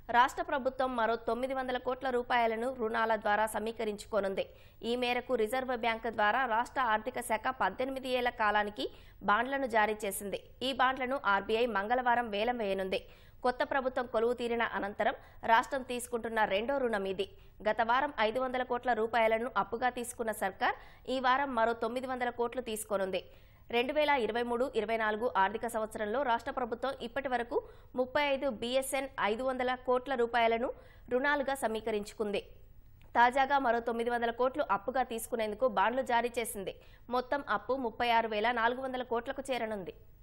రాష్ట్ర ప్రభుత్వం మరో తొమ్మిది వందల కోట్ల రూపాయలను రుణాల ద్వారా సమీకరించుకోనుంది ఈ మేరకు రిజర్వ్ బ్యాంకు ద్వారా రాష్ట్ర ఆర్థిక శాఖ పద్దెనిమిది ఏళ్ల కాలానికి బాండ్లను జారీ చేసింది ఈ బాండ్లను ఆర్బీఐ మంగళవారం వేలం వేయనుంది కొత్త ప్రభుత్వం కొలువు తీరిన అనంతరం రాష్ట్రం తీసుకుంటున్న రెండో రుణం ఇది గత వారం ఐదు వందల కోట్ల రూపాయలను అప్పుగా తీసుకున్న సర్కార్ ఈ వారం మరో తొమ్మిది వందల కోట్లు తీసుకోనుంది రెండు వేల ఇరవై మూడు ఇరవై నాలుగు ఆర్థిక సంవత్సరంలో రాష్ట్ర ప్రభుత్వం ఇప్పటి వరకు ముప్పై ఐదు బీఎస్ఎన్ ఐదు వందల కోట్ల రూపాయలను రుణాలుగా సమీకరించుకుంది తాజాగా మరో తొమ్మిది వందల కోట్లు అప్పుగా తీసుకునేందుకు బాండ్లు జారీ చేసింది మొత్తం అప్పు ముప్పై ఆరు వేల నాలుగు వందల కోట్లకు చేరనుంది